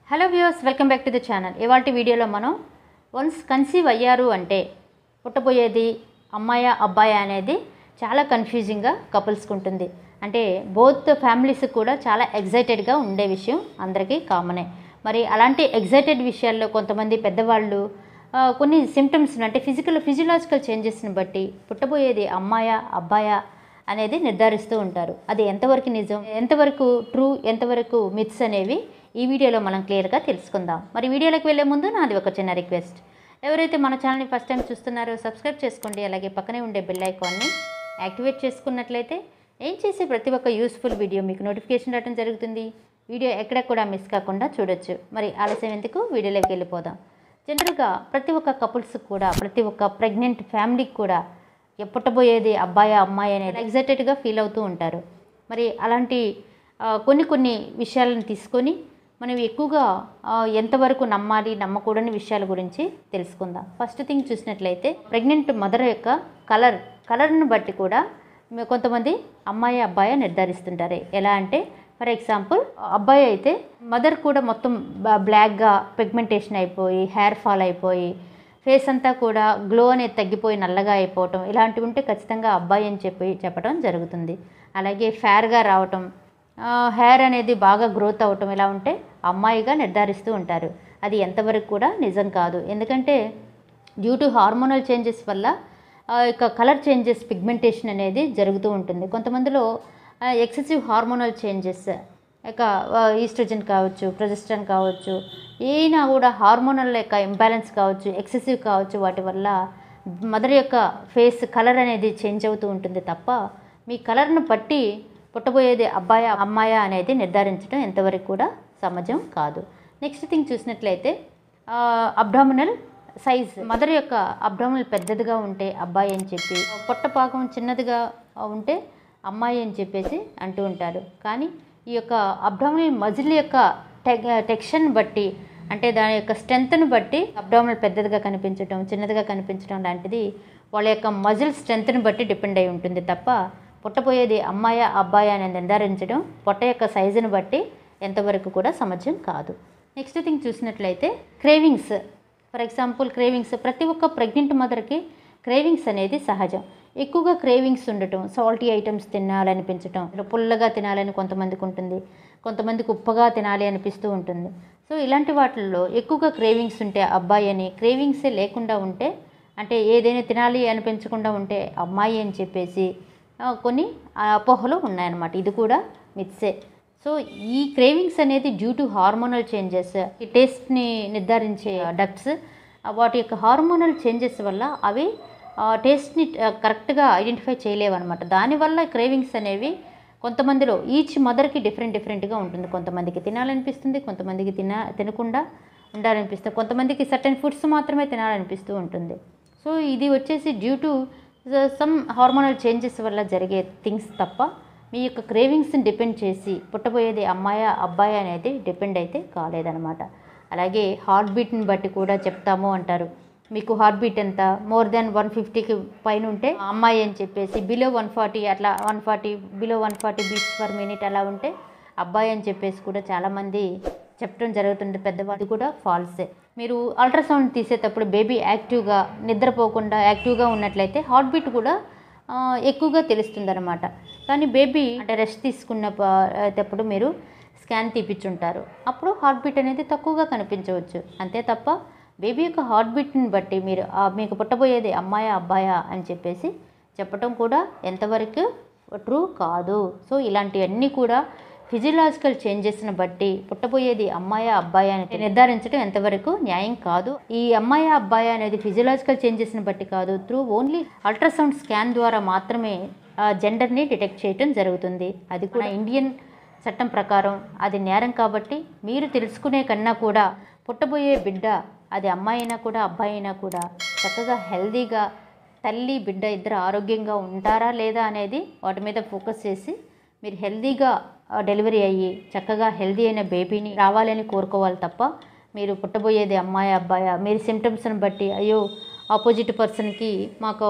hello viewers welcome back to the channel ఇవాళ వీడియోలో మనం వన్స్ కన్సీవ్ అయ్యారు అంటే పుట్టబోయేది అమ్మాయా అబ్బాయా అనేది చాలా కన్ఫ్యూజింగ్గా కపుల్స్కి ఉంటుంది అంటే బోత్ ఫ్యామిలీస్ కూడా చాలా ఎగ్జైటెడ్గా ఉండే విషయం అందరికీ కామనే మరి అలాంటి ఎగ్జైటెడ్ విషయాల్లో కొంతమంది పెద్దవాళ్ళు ఆ, కొన్ని సిమ్టమ్స్ అంటే ఫిజికల్ ఫిజియలాజికల్ చేంజెస్ని బట్టి పుట్టబోయేది అమ్మాయా అబ్బాయా అనేది నిర్ధారిస్తూ ఉంటారు అది ఎంతవరకు నిజం ఎంతవరకు ట్రూ ఎంతవరకు మిత్స్ అనేవి ఈ వీడియోలో మనం క్లియర్గా తెలుసుకుందాం మరి వీడియోలోకి వెళ్ళే ముందు నాది ఒక చిన్న రిక్వెస్ట్ ఎవరైతే మన ఛానల్ని ఫస్ట్ టైం చూస్తున్నారో సబ్స్క్రైబ్ చేసుకోండి అలాగే పక్కనే ఉండే బెల్ ఐకాన్ని యాక్టివేట్ చేసుకున్నట్లయితే ఏం చేసే ప్రతి ఒక్క యూస్ఫుల్ వీడియో మీకు నోటిఫికేషన్ రావడం జరుగుతుంది వీడియో ఎక్కడ కూడా మిస్ కాకుండా చూడొచ్చు మరి ఆలస్యం ఎందుకు వీడియోలోకి వెళ్ళిపోదాం జనరల్గా ప్రతి ఒక్క కపుల్స్ కూడా ప్రతి ఒక్క ప్రెగ్నెంట్ ఫ్యామిలీకి కూడా ఎ- పుట్టబోయేది అబ్బాయి అమ్మాయి అనేది ఎగ్జైటెడ్గా ఫీల్ అవుతూ ఉంటారు మరి అలాంటి ఆ, కొన్ని కొన్ని విషయాలను తీసుకొని మనం ఎక్కువగా ఆ, ఎంతవరకు నమ్మాలి నమ్మకూడని విషయాల గురించి తెలుసుకుందాం ఫస్ట్ థింగ్ చూసినట్లయితే ప్రెగ్నెంట్ మదర్ యొక్క కలర్ కలర్ను బట్టి కూడా మే- కొంతమంది అమ్మాయి అబ్బాయి నిర్ధారిస్తుంటారు ఎలా అంటే ఫర్ ఎగ్జాంపుల్ అబ్బాయి అయితే మదర్ కూడా మొత్తం బ- బ్లాక్గా పిగ్మెంటేషన్ అయిపోయి హెయిర్ ఫాల్ అయిపోయి ఫేస్ అంతా కూడా గ్లో అనేది తగ్గిపోయి నల్లగా అయిపోవటం ఇలాంటివి ఉంటే ఖచ్చితంగా అబ్బాయి అని చెప్పి చెప్పడం జరుగుతుంది అలాగే ఫేర్గా రావటం హెయిర్ అనేది బాగా గ్రోత్ అవ్వటం ఇలా ఉంటే అమ్మాయిగా నిర్ధారిస్తూ ఉంటారు అది ఎంతవరకు కూడా నిజం కాదు ఎందుకంటే డ్యూ టు హార్మోనల్ చేంజెస్ వల్ల ఆ యొక్క కలర్ చేంజెస్ పిగ్మెంటేషన్ అనేది జరుగుతూ ఉంటుంది కొంతమందిలో ఎక్సెసివ్ హార్మోనల్ చేంజెస్ ఇక ఈస్ట్రోజన్ కావచ్చు ప్రొజెస్ట్రాన్ కావచ్చు ఏనా కూడా హార్మోనల్ యొక్క ఇంబ్యాలెన్స్ కావచ్చు ఎక్సెసివ్ కావచ్చు వాటి వల్ల మదర్ యొక్క ఫేస్ కలర్ అనేది చేంజ్ అవుతూ ఉంటుంది తప్ప మీ కలర్ను బట్టి పుట్టబోయేది అబ్బాయా అమ్మాయా అనేది నిర్ధారించడం ఎంతవరకు కూడా సమాజం కాదు నెక్స్ట్ థింగ్ చూసినట్లయితే అబ్డామినల్ సైజ్ మదర్ యొక్క అబ్డామినల్ పెద్దదిగా ఉంటే అబ్బాయి అని చెప్పి పొట్ట పాకం చిన్నదిగా ఉంటే అమ్మాయి అని చెప్పేసి అంటూ ఉంటారు కానీ ఈ యొక్క అబ్డామినల్ మజిల్ యొక్క టెక్ టెక్షన్ బట్టి అంటే దాని యొక్క స్ట్రెంగ్త్ను బట్టి అబ్డామినల్ పెద్దదిగా కనిపించడం చిన్నదిగా కనిపించడం లాంటిది వాళ్ళ యొక్క మజిల్ స్ట్రెంగ్త్ని బట్టి డిపెండ్ అయి ఉంటుంది తప్ప పుట్టబోయేది అమ్మాయ అబ్బాయి అని నిర్ధారించడం పొట్ట యొక్క సైజుని బట్టి ఎంతవరకు కూడా సమస్యం కాదు నెక్స్ట్ థింగ్ చూసినట్లయితే క్రేవింగ్స్ ఫర్ ఎగ్జాంపుల్ క్రేవింగ్స్ ప్రతి ఒక్క ప్రెగ్నెంట్ మదర్కి క్రేవింగ్స్ అనేది సహజం ఎక్కువగా క్రేవింగ్స్ ఉండటం సాల్టీ ఐటమ్స్ తినాలనిపించటం పుల్లగా తినాలని కొంతమందికి ఉంటుంది కొంతమందికి ఉప్పగా తినాలి అనిపిస్తూ ఉంటుంది సో ఇలాంటి వాటిల్లో ఎక్కువగా క్రేవింగ్స్ ఉంటే అబ్బాయి అని క్రేవింగ్సే లేకుండా ఉంటే అంటే ఏదైనా తినాలి అనిపించకుండా ఉంటే అమ్మాయి అని చెప్పేసి ఆ, కొన్ని అపోహలు ఉన్నాయన్నమాట ఇది కూడా మిత్సే సో ఈ క్రేవింగ్స్ అనేది డ్యూ టు హార్మోనల్ చేంజెస్ ఈ టేస్ట్ని నిర్ధారించే డక్ట్స్ వాటి యొక్క హార్మోనల్ చేంజెస్ వల్ల అవి టేస్ట్ని కరెక్ట్గా ఐడెంటిఫై చేయలేవన్నమాట దానివల్ల క్రేవింగ్స్ అనేవి కొంతమందిలో ఈచ్ మదర్కి డిఫరెంట్ డిఫరెంట్గా ఉంటుంది కొంతమందికి తినాలనిపిస్తుంది కొంతమందికి తిన తినకుండా ఉండాలనిపిస్తుంది కొంతమందికి సర్టెన్ ఫుడ్స్ మాత్రమే తినాలనిపిస్తూ ఉంటుంది సో ఇది వచ్చేసి due to some hormonal changes వల్ల జరిగే థింగ్స్ తప్ప మీ యొక్క క్రేవింగ్స్ని డిపెండ్ చేసి పుట్టబోయేది అమ్మాయా అబ్బాయి అనేది డిపెండ్ అయితే కాలేదనమాట అలాగే హార్ట్ బీట్ని బట్టి కూడా చెప్తాము అంటారు మీకు హార్ట్ బీట్ ఎంత మోర్ దెన్ వన్ ఫిఫ్టీకి పైన ఉంటే అమ్మాయి అని చెప్పేసి బిలో వన్ ఫార్టీ అట్లా one forty below one forty beats per minute అలా ఉంటే అబ్బాయి అని చెప్పేసి కూడా చాలామంది చెప్పడం జరుగుతుంది పెద్దవాళ్ళు ఇది కూడా ఫాల్సే మీరు అల్ట్రాసౌండ్ తీసేటప్పుడు బేబీ యాక్టివ్గా నిద్రపోకుండా యాక్టివ్గా ఉన్నట్లయితే హార్ట్ బీట్ కూడా ఆ, ఎక్కువగా తెలుస్తుంది అనమాట కానీ బేబీ అంటే రెస్ట్ తీసుకున్న ప- మీరు స్కాన్ తీపిచ్చుంటారు అప్పుడు హార్ట్ బీట్ అనేది తక్కువగా కనిపించవచ్చు అంతే తప్ప బేబీ యొక్క హార్ట్ బీట్ని బట్టి మీరు ఆ, మీకు పుట్టబోయేది అమ్మాయా అబ్బాయా అని చెప్పేసి చెప్పటం కూడా ఎంతవరకు ట్రూ కాదు సో ఇలాంటివన్నీ కూడా ఫిజియలాజికల్ చేంజెస్ని బట్టి పుట్టబోయేది అమ్మాయా అబ్బాయి అని నిర్ధారించడం ఎంతవరకు న్యాయం కాదు ఈ అమ్మాయి అబ్బాయి అనేది ఫిజియలాజికల్ చేంజెస్ని బట్టి కాదు త్రూ ఓన్లీ అల్ట్రాసౌండ్ స్కాన్ ద్వారా మాత్రమే జెండర్ని డిటెక్ట్ చేయటం జరుగుతుంది అది కూడా ఇండియన్ చట్టం ప్రకారం అది నేరం కాబట్టి మీరు తెలుసుకునే కన్నా కూడా పుట్టబోయే బిడ్డ అది అమ్మాయి అయినా కూడా అబ్బాయి అయినా కూడా చక్కగా హెల్దీగా తల్లి బిడ్డ ఇద్దరు ఆరోగ్యంగా ఉంటారా లేదా అనేది వాటి మీద ఫోకస్ చేసి మీరు హెల్దీగా ఆ, డెలివరీ అయ్యి చక్కగా హెల్దీ అయిన బేబీని రావాలని కోరుకోవాలి తప్ప మీరు పుట్టబోయేది అమ్మాయి అబ్బాయి మీరు సిమ్టమ్స్ని బట్టి అయ్యో ఆపోజిట్ పర్సన్కి మాకు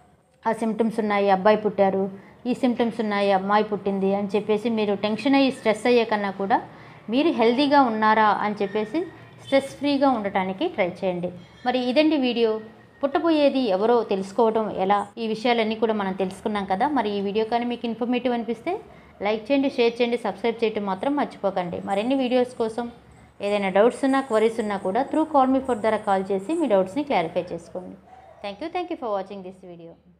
ఆ సిమ్టమ్స్ ఉన్నాయి అబ్బాయి పుట్టారు ఈ సిమ్టమ్స్ ఉన్నాయి అమ్మాయి పుట్టింది అని చెప్పేసి మీరు టెన్షన్ అయ్యి స్ట్రెస్ అయ్యే కన్నా కూడా మీరు హెల్తీగా ఉన్నారా అని చెప్పేసి స్ట్రెస్ ఫ్రీగా ఉండటానికి ట్రై చేయండి మరి ఇదండి వీడియో పుట్టబోయేది ఎవరో తెలుసుకోవడం ఎలా ఈ విషయాలన్నీ కూడా మనం తెలుసుకున్నాం కదా మరి ఈ వీడియో కానీ మీకు ఇన్ఫర్మేటివ్ అనిపిస్తే లైక్ చేయండి షేర్ చేయండి సబ్స్క్రైబ్ చేయడం మాత్రం మర్చిపోకండి మరిన్ని వీడియోస్ కోసం ఏదైనా డౌట్స్ ఉన్నా క్వరీస్ ఉన్నా కూడా త్రూ కాల్ మీ ఫర్ ద్వారా కాల్ చేసి మీ డౌట్స్ని క్లారిఫై చేసుకోండి thank you thank you for watching this video